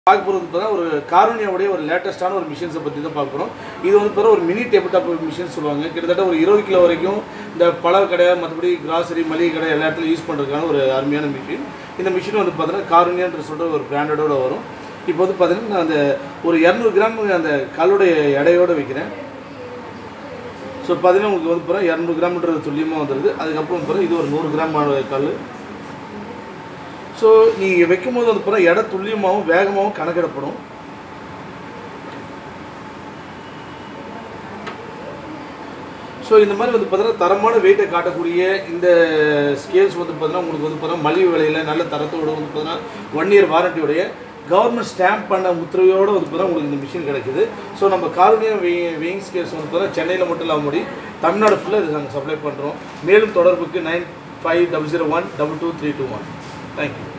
பார்க்க போகிறது பார்த்தா ஒரு காரோனியாவுடைய ஒரு லேட்டஸ்ட்டான ஒரு மிஷின்ஸை பற்றி தான் பார்க்க போகிறோம் இது வந்து பார்த்தா ஒரு மினி டேபிள் டாப் மிஷின் சொல்லுவாங்க கிட்டத்தட்ட ஒரு இருபது கிலோ வரைக்கும் இந்த பழ கடை மற்றபடி கிராசரி மளிகை கடை எல்லா இடத்துலையும் யூஸ் பண்ணுறதுக்கான ஒரு அருமையான மிஷின் இந்த மிஷின் வந்து பார்த்தீங்கன்னா காரோனியான்ற சொல்கிற ஒரு பிராண்டடோட வரும் இப்போ வந்து பார்த்தீங்கன்னா நான் அந்த ஒரு இரநூறு கிராம் அந்த கல்லுடைய எடையோடு வைக்கிறேன் ஸோ பார்த்தீங்கன்னா உங்களுக்கு வந்து பார்த்தா இரநூறு கிராம்ன்றது துல்லியமாக வந்துடுது அதுக்கப்புறம் வந்து பார்த்தா இது ஒரு நூறு கிராம் கல் ஸோ நீங்கள் வைக்கும் போது வந்து பார்த்தா எடை துல்லியமாகவும் வேகமாகவும் கணக்கிடப்படும் ஸோ இந்த மாதிரி வந்து பார்த்தீங்கன்னா தரமான வெயிட்டை காட்டக்கூடிய இந்த ஸ்கேல்ஸ் வந்து பார்த்தீங்கன்னா உங்களுக்கு வந்து பார்த்தீங்கன்னா மலிவு விலையில் நல்ல தரத்தோட வந்து பார்த்தீங்கன்னா ஒன் இயர் வாரண்டியோடைய கவர்மெண்ட் ஸ்டாம்ப் பண்ண உத்தரவோடு வந்து பார்த்தீங்கன்னா உங்களுக்கு இந்த மிஷின் கிடைக்குது ஸோ நம்ம காலனியா வெயிங் வெயிங் ஸ்கேல்ஸ் வந்து பார்த்தீங்கன்னா சென்னையில் மட்டும் இல்லாமல் முடி தமிழ்நாடு ஃபுல்லாக இது நாங்கள் சப்ளை பண்ணுறோம் மேலும் தொடர்புக்கு nine five double zero one double two three two one thank you